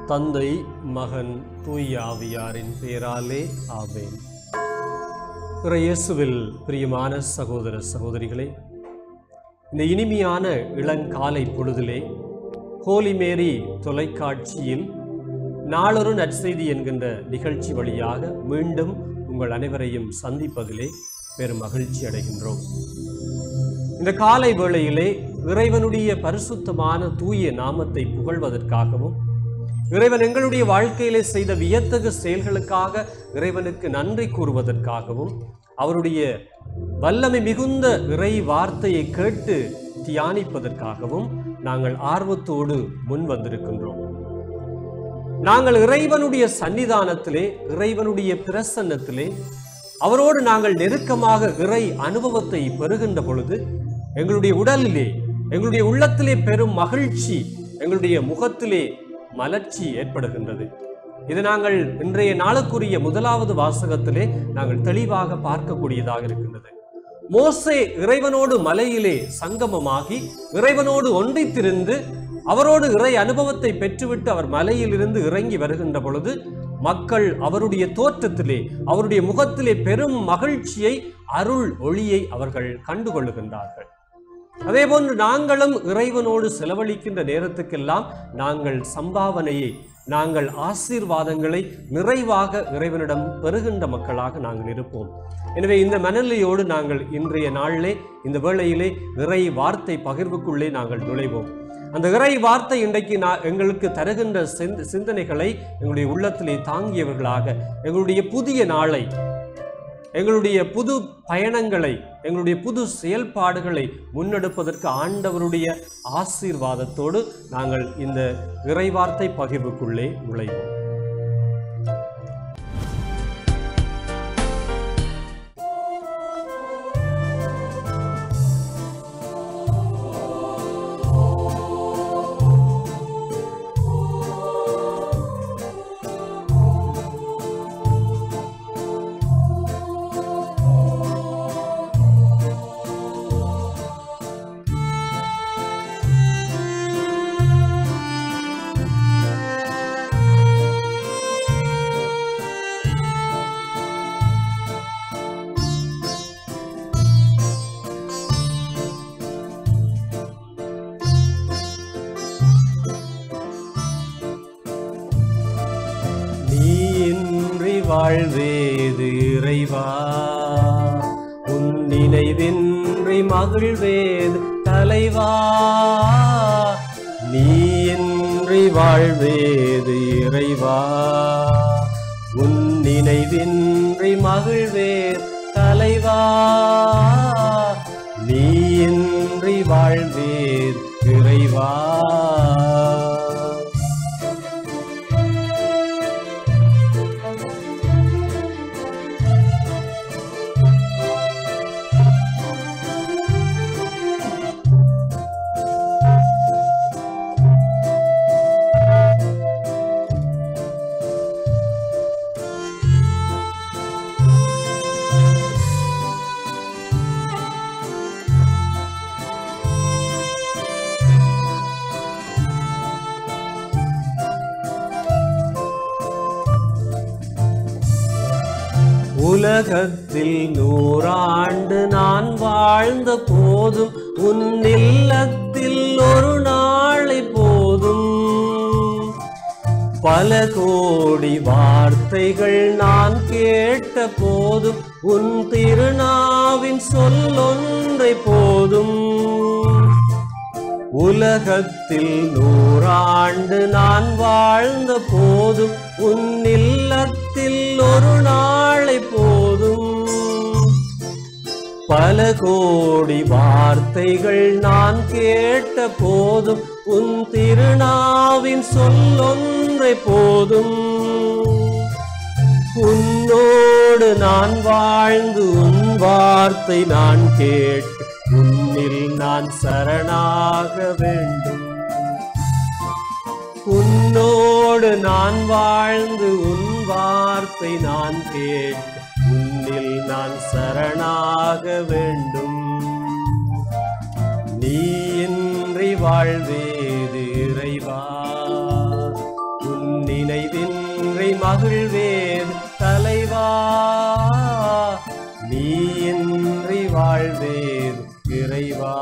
தந்தை மகன் தூய் ஆவியாரின் பேராலே ஆவேன் பிற இயேசுவில் பிரியமான சகோதர சகோதரிகளே இந்த இனிமையான இளங்காலை பொழுதிலே ஹோலி மேரி தொலைக்காட்சியில் நாளொரு நற்செய்தி என்கின்ற நிகழ்ச்சி வழியாக மீண்டும் உங்கள் அனைவரையும் சந்திப்பதிலே பெரும் மகிழ்ச்சி அடைகின்றோம் இந்த காலை வேளையிலே இறைவனுடைய பரிசுத்தமான தூய நாமத்தை புகழ்வதற்காகவும் இறைவன் எங்களுடைய வாழ்க்கையிலே செய்த வியத்தகு செயல்களுக்காக இறைவனுக்கு நன்றி கூறுவதற்காகவும் அவருடைய வல்லமை மிகுந்த இறை வார்த்தையை கேட்டு தியானிப்பதற்காகவும் நாங்கள் ஆர்வத்தோடு முன் வந்திருக்கின்றோம் நாங்கள் இறைவனுடைய சன்னிதானத்திலே இறைவனுடைய பிரசன்னத்திலே அவரோடு நாங்கள் நெருக்கமாக இறை அனுபவத்தை பெறுகின்ற பொழுது எங்களுடைய உடலிலே எங்களுடைய உள்ளத்திலே பெரும் மகிழ்ச்சி எங்களுடைய முகத்திலே மலர்ச்சி ஏற்படுகின்றது இது நாங்கள் இன்றைய நாளுக்குரிய முதலாவது வாசகத்திலே நாங்கள் தெளிவாக பார்க்கக்கூடியதாக இருக்கின்றது மோசே இறைவனோடு மலையிலே சங்கமமாகி இறைவனோடு ஒன்றித்திருந்து அவரோடு இறை அனுபவத்தை பெற்றுவிட்டு அவர் மலையிலிருந்து இறங்கி வருகின்ற பொழுது மக்கள் அவருடைய தோற்றத்திலே அவருடைய முகத்திலே பெரும் மகிழ்ச்சியை அருள் ஒளியை அவர்கள் கண்டுகொள்ளுகின்றார்கள் அதே போன்று நாங்களும் இறைவனோடு செலவழிக்கின்ற நேரத்துக்கெல்லாம் நாங்கள் சம்பாவனையை நாங்கள் ஆசீர்வாதங்களை நிறைவாக இறைவனிடம் பெறுகின்ற மக்களாக நாங்கள் இருப்போம் எனவே இந்த மனநிலையோடு நாங்கள் இன்றைய நாளிலே இந்த வேளையிலே இறை வார்த்தை பகிர்வுக்குள்ளே நாங்கள் நுழைவோம் அந்த இறை வார்த்தை இன்றைக்கு நான் எங்களுக்கு தருகின்ற சிந்த சிந்தனைகளை எங்களுடைய உள்ளத்திலே தாங்கியவர்களாக எங்களுடைய புதிய நாளை எங்களுடைய புது பயணங்களை எங்களுடைய புது செயல்பாடுகளை முன்னெடுப்பதற்கு ஆண்டவருடைய ஆசீர்வாதத்தோடு நாங்கள் இந்த இறைவார்த்தை பகிர்வுக்குள்ளே நுழைவோம் நீ இன்றி வாழ்வேது இறைவா உன் நினைவின்றி மகிழ்வேது தலைவா நீ இன்றி வாழ்வேது இறைவா உன் நினைவின்றி மகிழ்வேது தலைவா நீ இன்றி வாழ்வேது இறைவா உலகத்தில் நூறாண்டு நான் வாழ்ந்த போதும் உன் இல்லத்தில் ஒரு நாளை போதும் பல கோடி வார்த்தைகள் நான் கேட்ட போதும் உன் திருநாவின் சொல்லொன்றை போதும் உலகத்தில் நூறாண்டு நான் வாழ்ந்த போதும் உன் இல்லத்தில் ஒரு நாளை போதும் பல கோடி வார்த்தைகள் நான் கேட்ட போதும் உன் திருநாவின் சொல்லொன்றை போதும் உன்னோடு நான் வாழ்ந்து உன் வார்த்தை நான் கேட்டு உன்னில் நான் சரணாக வேண்டும் உன்னோடு நான் வாழ்ந்து உன் வார்த்தை நான் கேட்டு உன்னில் நான் சரணாக வேண்டும் நீ இன்றி வாழ்வேது இறைவா உன் மகிழ்வேன் தலைவா நீ இன்றி வாழ்வேன் இறைவா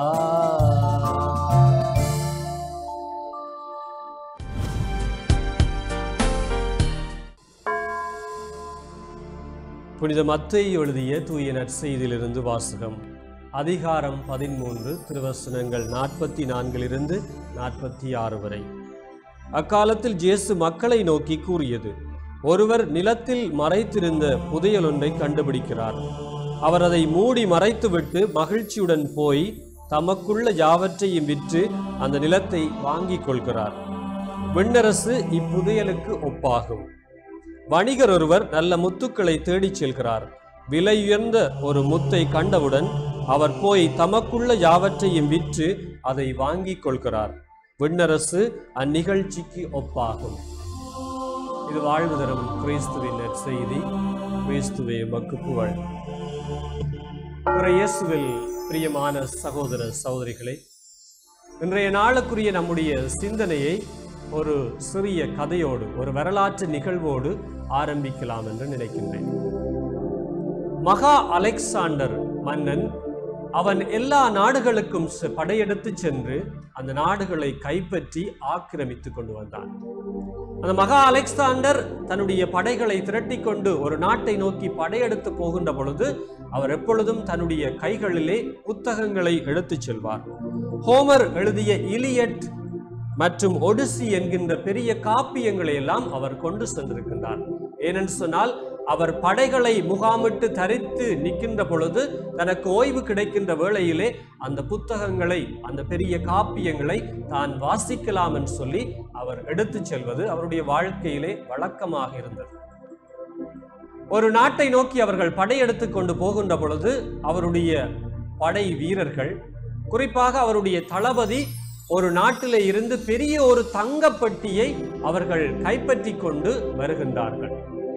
புனித மத்தை எழுதிய தூய நற்செய்தியிலிருந்து வாசகம் அதிகாரம் பதிமூன்று திருவசனங்கள் நாற்பத்தி நான்கிலிருந்து நாற்பத்தி ஆறு வரை அக்காலத்தில் இயேசு மக்களை நோக்கி கூறியது ஒருவர் நிலத்தில் மறைத்திருந்த புதையல் ஒன்றை கண்டுபிடிக்கிறார் அவர் அதை மூடி மறைத்துவிட்டு மகிழ்ச்சியுடன் போய் தமக்குள்ள யாவற்றையும் விற்று அந்த நிலத்தை வாங்கிக் கொள்கிறார் விண்ணரசு இப்புதையலுக்கு ஒப்பாகும் வணிகர் ஒருவர் நல்ல முத்துக்களை தேடிச் செல்கிறார் விலையுயர்ந்த ஒரு முத்தை கண்டவுடன் அவர் போய் தமக்குள்ள யாவற்றையும் விற்று அதை வாங்கிக் கொள்கிறார் விண்ணரசு அந்நிகழ்ச்சிக்கு ஒப்பாகும் இது வாழ்வு தரும் கிறிஸ்துவின் நற்செய்தி கிறிஸ்துவே மக்கு புகழ் இறை இயேசுவில் பிரியமான சகோதர சகோதரிகளே இன்றைய நாளுக்குரிய நம்முடைய சிந்தனையை ஒரு சிறிய கதையோடு ஒரு வரலாற்று நிகழ்வோடு ஆரம்பிக்கலாம் என்று நினைக்கின்றேன் மகா அலெக்சாண்டர் மன்னன் அவன் எல்லா நாடுகளுக்கும் செ- படையெடுத்து சென்று அந்த நாடுகளை கைப்பற்றி ஆக்கிரமித்து கொண்டு வந்தான் அந்த மகா அலெக்சாண்டர் தன்னுடைய படைகளை திரட்டிக் கொண்டு ஒரு நாட்டை நோக்கி படையெடுத்து போகின்ற பொழுது அவர் எப்பொழுதும் தன்னுடைய கைகளிலே புத்தகங்களை எடுத்துச் செல்வார் ஹோமர் எழுதிய இலியட் மற்றும் ஒடிசி என்கின்ற பெரிய காப்பியங்களை எல்லாம் அவர் கொண்டு சென்றிருக்கின்றார் ஏனென்று சொன்னால் அவர் படைகளை முகாமிட்டு தரித்து நிற்கின்ற பொழுது தனக்கு ஓய்வு கிடைக்கின்ற வேளையிலே அந்த புத்தகங்களை அந்த பெரிய காப்பியங்களை தான் வாசிக்கலாம் என்று சொல்லி அவர் எடுத்துச் செல்வது அவருடைய வாழ்க்கையிலே வழக்கமாக இருந்தது ஒரு நாட்டை நோக்கி அவர்கள் படையெடுத்து கொண்டு போகின்ற பொழுது அவருடைய படை வீரர்கள் குறிப்பாக அவருடைய தளபதி ஒரு நாட்டிலே இருந்து பெரிய ஒரு தங்கப்பட்டியை அவர்கள் கைப்பற்றி கொண்டு வருகின்றார்கள்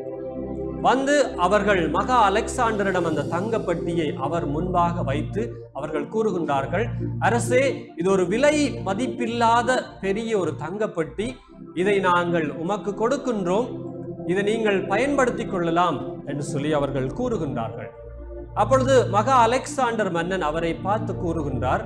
வந்து அவர்கள் மகா அலெக்சாண்டரிடம் அந்த தங்கப்பட்டியை அவர் முன்பாக வைத்து அவர்கள் கூறுகின்றார்கள் அரசே இது ஒரு விலை மதிப்பில்லாத பெரிய ஒரு தங்கப்பட்டி இதை நாங்கள் உமக்கு கொடுக்கின்றோம் இதை நீங்கள் பயன்படுத்திக் கொள்ளலாம் என்று சொல்லி அவர்கள் கூறுகின்றார்கள் அப்பொழுது மகா அலெக்சாண்டர் மன்னன் அவரை பார்த்து கூறுகின்றார்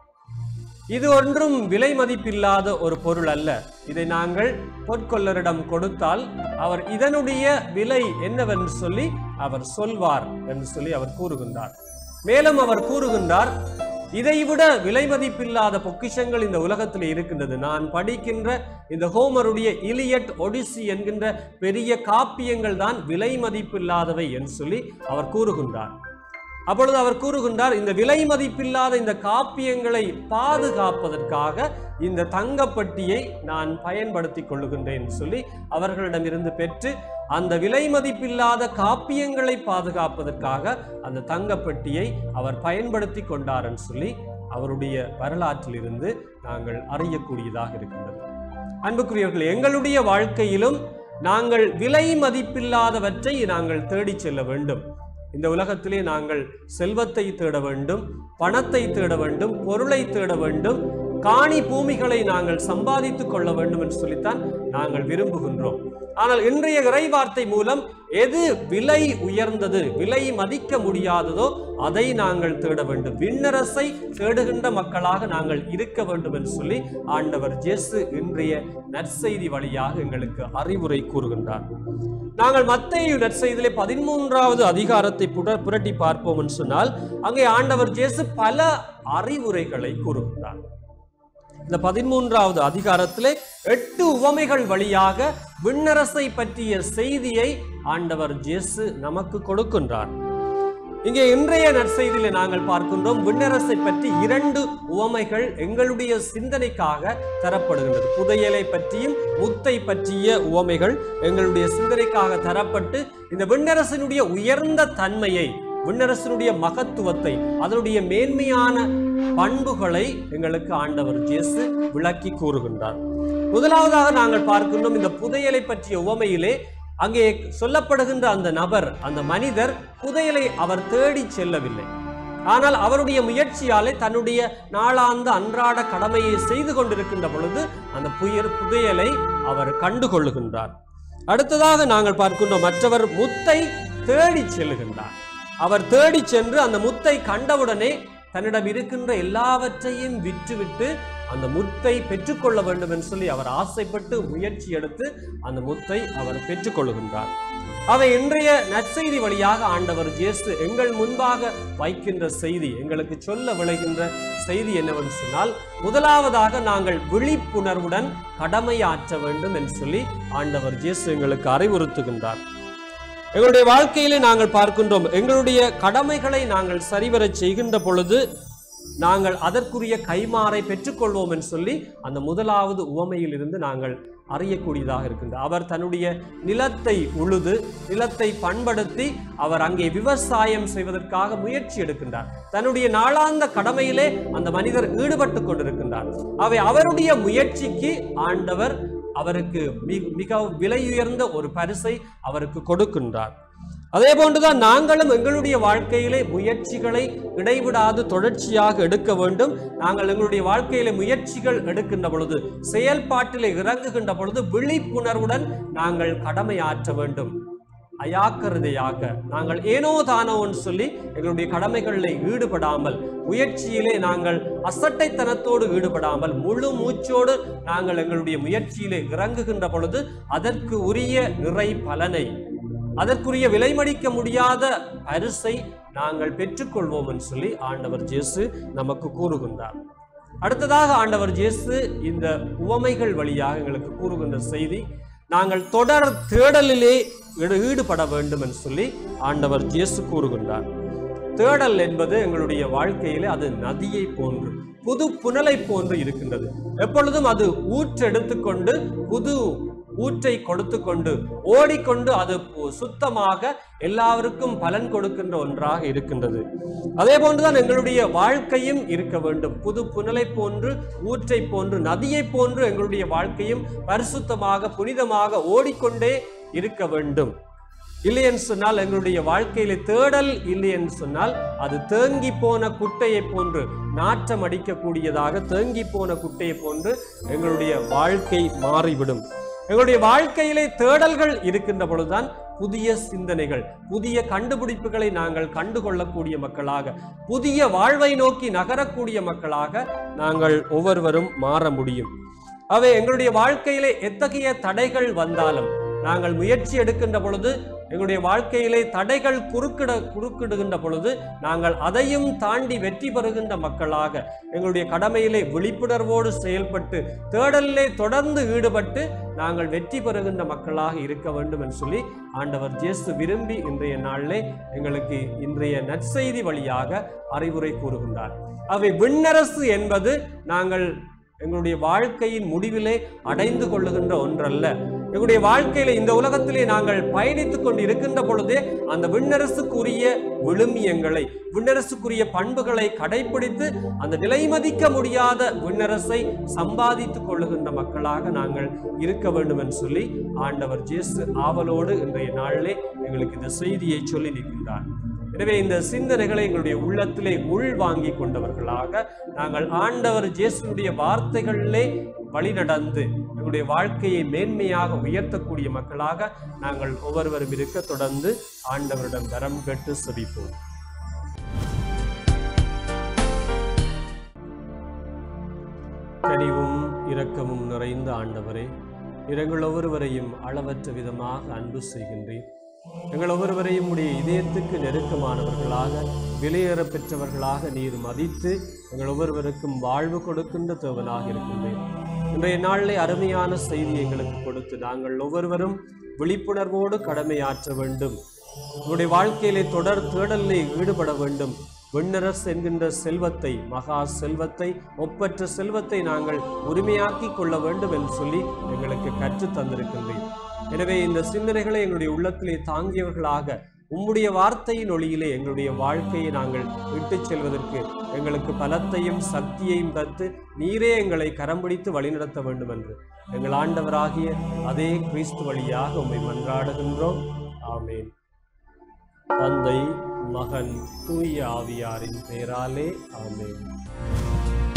இது ஒன்றும் விலை மதிப்பில்லாத ஒரு பொருள் அல்ல இதை நாங்கள் பொற்கொள்ளரிடம் கொடுத்தால் அவர் இதனுடைய விலை என்னவென்று சொல்லி அவர் சொல்வார் என்று சொல்லி அவர் கூறுகின்றார் மேலும் அவர் கூறுகின்றார் இதைவிட விலை மதிப்பில்லாத பொக்கிஷங்கள் இந்த உலகத்தில் இருக்கின்றது நான் படிக்கின்ற இந்த ஹோமருடைய இலியட் ஒடிசி என்கின்ற பெரிய காப்பியங்கள் தான் விலை மதிப்பில்லாதவை என்று சொல்லி அவர் கூறுகின்றார் அப்பொழுது அவர் கூறுகின்றார் இந்த விலை மதிப்பில்லாத இந்த காப்பியங்களை பாதுகாப்பதற்காக இந்த தங்கப்பட்டியை நான் பயன்படுத்திக் கொள்ளுகின்றேன் என்று சொல்லி அவர்களிடமிருந்து பெற்று அந்த விலை மதிப்பில்லாத காப்பியங்களை பாதுகாப்பதற்காக அந்த தங்கப்பட்டியை அவர் பயன்படுத்தி கொண்டார் என்று சொல்லி அவருடைய வரலாற்றிலிருந்து நாங்கள் அறியக்கூடியதாக இருக்கின்றது அன்புக்குரியவர்கள் எங்களுடைய வாழ்க்கையிலும் நாங்கள் விலை மதிப்பில்லாதவற்றை நாங்கள் தேடிச் செல்ல வேண்டும் இந்த உலகத்திலே நாங்கள் செல்வத்தை தேட வேண்டும் பணத்தை தேட வேண்டும் பொருளை தேட வேண்டும் காணி பூமிகளை நாங்கள் சம்பாதித்துக் கொள்ள வேண்டும் என்று சொல்லித்தான் நாங்கள் விரும்புகின்றோம் ஆனால் இன்றைய இறைவார்த்தை மூலம் எது விலை உயர்ந்தது விலை மதிக்க முடியாததோ அதை நாங்கள் தேட வேண்டும் விண்ணரசை தேடுகின்ற மக்களாக நாங்கள் இருக்க வேண்டும் என்று சொல்லி ஆண்டவர் ஜேசு இன்றைய நற்செய்தி வழியாக எங்களுக்கு அறிவுரை கூறுகின்றார் நாங்கள் மத்தேயு நற்செய்தியிலே பதிமூன்றாவது அதிகாரத்தை புர புரட்டி பார்ப்போம் என்று சொன்னால் அங்கே ஆண்டவர் ஜேசு பல அறிவுரைகளை கூறுகின்றார் இந்த பதிமூன்றாவது அதிகாரத்திலே எட்டு உவமைகள் வழியாக விண்ணரசை பற்றிய செய்தியை ஆண்டவர் ஜேசு நமக்கு கொடுக்கின்றார் இங்கே இன்றைய நற்செய்தியிலே நாங்கள் பார்க்கின்றோம் விண்ணரசை பற்றி இரண்டு உவமைகள் எங்களுடைய சிந்தனைக்காக தரப்படுகின்றது புதையலை பற்றியும் முத்தை பற்றிய உவமைகள் எங்களுடைய சிந்தனைக்காக தரப்பட்டு இந்த விண்ணரசினுடைய உயர்ந்த தன்மையை விண்ணரசினுடைய மகத்துவத்தை அதனுடைய மேன்மையான பண்புகளை எங்களுக்கு ஆண்டவர் ஜேசு விளக்கி கூறுகின்றார் முதலாவதாக நாங்கள் பார்க்கின்றோம் இந்த புதையலை பற்றிய உவமையிலே அங்கே சொல்லப்படுகின்ற அந்த நபர் அந்த மனிதர் புதையலை அவர் தேடி செல்லவில்லை ஆனால் அவருடைய முயற்சியாலே தன்னுடைய நாளாந்த அன்றாட கடமையை செய்து கொண்டிருக்கின்ற பொழுது அந்த புயர் புதையலை அவர் கண்டுகொள்ளுகின்றார் அடுத்ததாக நாங்கள் பார்க்கின்றோம் மற்றவர் முத்தை தேடிச் செல்லுகின்றார் அவர் தேடிச் சென்று அந்த முத்தை கண்டவுடனே தன்னிடம் இருக்கின்ற எல்லாவற்றையும் விற்றுவிட்டு அந்த முத்தை பெற்றுக்கொள்ள வேண்டும் என்று சொல்லி அவர் ஆசைப்பட்டு முயற்சி எடுத்து அந்த முத்தை அவர் பெற்றுக்கொள்கின்றார் அவை இன்றைய நற்செய்தி வழியாக ஆண்டவர் இயேசு எங்கள் முன்பாக வைக்கின்ற செய்தி எங்களுக்கு சொல்ல விளைகின்ற செய்தி என்னவென்று சொன்னால் முதலாவதாக நாங்கள் விழிப்புணர்வுடன் கடமையாற்ற வேண்டும் என்று சொல்லி ஆண்டவர் இயேசு எங்களுக்கு அறிவுறுத்துகின்றார் எங்களுடைய வாழ்க்கையிலே நாங்கள் பார்க்கின்றோம் எங்களுடைய கடமைகளை நாங்கள் சரிவரச் செய்கின்ற பொழுது நாங்கள் அதற்குரிய கைமாறை பெற்றுக்கொள்வோம் என்று சொல்லி அந்த முதலாவது உவமையில் இருந்து நாங்கள் அறியக்கூடியதாக இருக்கின்றது அவர் தன்னுடைய நிலத்தை உழுது நிலத்தை பண்படுத்தி அவர் அங்கே விவசாயம் செய்வதற்காக முயற்சி எடுக்கின்றார் தன்னுடைய நாளாந்த கடமையிலே அந்த மனிதர் ஈடுபட்டு கொண்டிருக்கின்றார் அவை அவருடைய முயற்சிக்கு ஆண்டவர் அவருக்கு மி- மிக விலையுயர்ந்த ஒரு பரிசை அவருக்கு கொடுக்கின்றார் அதே போன்றுதான் நாங்களும் எங்களுடைய வாழ்க்கையிலே முயற்சிகளை இடைவிடாது தொடர்ச்சியாக எடுக்க வேண்டும் நாங்கள் எங்களுடைய வாழ்க்கையிலே முயற்சிகள் எடுக்கின்ற பொழுது செயல்பாட்டிலே இறங்குகின்ற பொழுது விழிப்புணர்வுடன் நாங்கள் கடமையாற்ற வேண்டும் அயாக்கிரதையாக நாங்கள் ஏனோ தானோன்னு சொல்லி எங்களுடைய கடமைகளில் ஈடுபடாமல் முயற்சியிலே நாங்கள் அசட்டைத்தனத்தோடு ஈடுபடாமல் முழு மூச்சோடு நாங்கள் எங்களுடைய முயற்சியிலே இறங்குகின்ற பொழுது அதற்கு உரிய நிறை பலனை அதற்குரிய விலைமடிக்க முடியாத பரிசை நாங்கள் பெற்றுக்கொள்வோம் என்று சொல்லி ஆண்டவர் ஜேசு நமக்கு கூறுகின்றார் அடுத்ததாக ஆண்டவர் ஜேசு இந்த உவமைகள் வழியாக எங்களுக்கு கூறுகின்ற செய்தி நாங்கள் தொடர் தேடலிலே ஈடு- ஈடுபட வேண்டும் என்று சொல்லி ஆண்டவர் ஜேசு கூறுகின்றார் தேடல் என்பது எங்களுடைய வாழ்க்கையிலே அது நதியை போன்று புது புனலை போன்று இருக்கின்றது எப்பொழுதும் அது ஊற்றெடுத்துக்கொண்டு புது ஊற்றை கொடுத்து கொண்டு ஓடிக்கொண்டு அது பு- சுத்தமாக எல்லாருக்கும் பலன் கொடுக்கின்ற ஒன்றாக இருக்கின்றது அதே போன்றுதான் எங்களுடைய வாழ்க்கையும் இருக்க வேண்டும் புது புனலை போன்று ஊற்றை போன்று நதியை போன்று எங்களுடைய வாழ்க்கையும் பரிசுத்தமாக புனிதமாக ஓடிக்கொண்டே இருக்க வேண்டும் இல்லை என்று சொன்னால் எங்களுடைய வாழ்க்கையில தேடல் இல்லை என்று சொன்னால் அது தேங்கி போன குட்டையை போன்று நாற்றம் அடிக்கக்கூடியதாக தேங்கி போன குட்டையை போன்று எங்களுடைய வாழ்க்கை மாறிவிடும் எங்களுடைய வாழ்க்கையிலே தேடல்கள் இருக்கின்ற பொழுதுதான் புதிய சிந்தனைகள் புதிய கண்டுபிடிப்புகளை நாங்கள் கண்டுகொள்ளக்கூடிய மக்களாக புதிய வாழ்வை நோக்கி நகரக்கூடிய மக்களாக நாங்கள் ஒவ்வொருவரும் மாற முடியும் அவை எங்களுடைய வாழ்க்கையிலே எத்தகைய தடைகள் வந்தாலும் நாங்கள் முயற்சி எடுக்கின்ற பொழுது எங்களுடைய வாழ்க்கையிலே தடைகள் குறுக்கிட குறுக்கிடுகின்ற பொழுது நாங்கள் அதையும் தாண்டி வெற்றி பெறுகின்ற மக்களாக எங்களுடைய கடமையிலே விழிப்புணர்வோடு செயல்பட்டு தேடலிலே தொடர்ந்து ஈடுபட்டு நாங்கள் வெற்றி பெறுகின்ற மக்களாக இருக்க வேண்டும் என்று சொல்லி ஆண்டவர் ஜேசு விரும்பி இன்றைய நாளிலே எங்களுக்கு இன்றைய நற்செய்தி வழியாக அறிவுரை கூறுகின்றார் அவை விண்ணரசு என்பது நாங்கள் எங்களுடைய வாழ்க்கையின் முடிவிலே அடைந்து கொள்ளுகின்ற ஒன்றல்ல எங்களுடைய வாழ்க்கையில இந்த உலகத்திலே நாங்கள் பயணித்துக் கொண்டு இருக்கின்ற பொழுதே அந்த விண்ணரசுக்குரிய விழுமியங்களை விண்ணரசுக்குரிய பண்புகளை கடைபிடித்து அந்த நிலைமதிக்க முடியாத விண்ணரசை சம்பாதித்துக் கொள்ளுகின்ற மக்களாக நாங்கள் இருக்க வேண்டும் என்று சொல்லி ஆண்டவர் ஜேசு ஆவலோடு இன்றைய நாளிலே எங்களுக்கு இந்த செய்தியை சொல்லி நிற்கின்றார் எனவே இந்த சிந்தனைகளை எங்களுடைய உள்ளத்திலே உள்வாங்கி கொண்டவர்களாக நாங்கள் ஆண்டவர் ஜேசுடைய வார்த்தைகளிலே வழிநடந்து எங்களுடைய வாழ்க்கையை மேன்மையாக உயர்த்தக்கூடிய மக்களாக நாங்கள் ஒவ்வொருவரும் இருக்க தொடர்ந்து ஆண்டவரிடம் வரம் கேட்டு செபிப்போம் கனிவும் இரக்கமும் நிறைந்த ஆண்டவரே எங்கள் ஒவ்வொருவரையும் அளவற்ற விதமாக அன்பு செய்கின்றேன் எங்கள் ஒவ்வொருவரையும் உடைய இதயத்துக்கு நெருக்கமானவர்களாக விலையேற பெற்றவர்களாக நீர் மதித்து எங்கள் ஒவ்வொருவருக்கும் வாழ்வு கொடுக்கின்ற தேவனாக இருக்கின்றேன் இன்றைய நாளிலே அருமையான செய்தி எங்களுக்கு கொடுத்து நாங்கள் ஒவ்வொருவரும் விழிப்புணர்வோடு கடமையாற்ற வேண்டும் உங்களுடைய வாழ்க்கையிலே தொடர் தேடலிலே ஈடுபட வேண்டும் விண்ணரசு என்கின்ற செல்வத்தை மகா செல்வத்தை ஒப்பற்ற செல்வத்தை நாங்கள் உரிமையாக்கி கொள்ள வேண்டும் என்று சொல்லி எங்களுக்கு கற்றுத் தந்திருக்கின்றேன் எனவே இந்த சிந்தனைகளை எங்களுடைய உள்ளத்திலே தாங்கியவர்களாக உம்முடைய வார்த்தையின் ஒளியிலே எங்களுடைய வாழ்க்கையை நாங்கள் விட்டுச் செல்வதற்கு எங்களுக்கு பலத்தையும் சக்தியையும் தந்து நீரே எங்களை கரம் பிடித்து வழிநடத்த வேண்டும் என்று எங்கள் ஆண்டவராகிய அதே கிறிஸ்து வழியாக உம்மை மன்றாடுகின்றோம் ஆமேன் தந்தை மகன் தூய ஆவியாரின் பெயராலே ஆமென்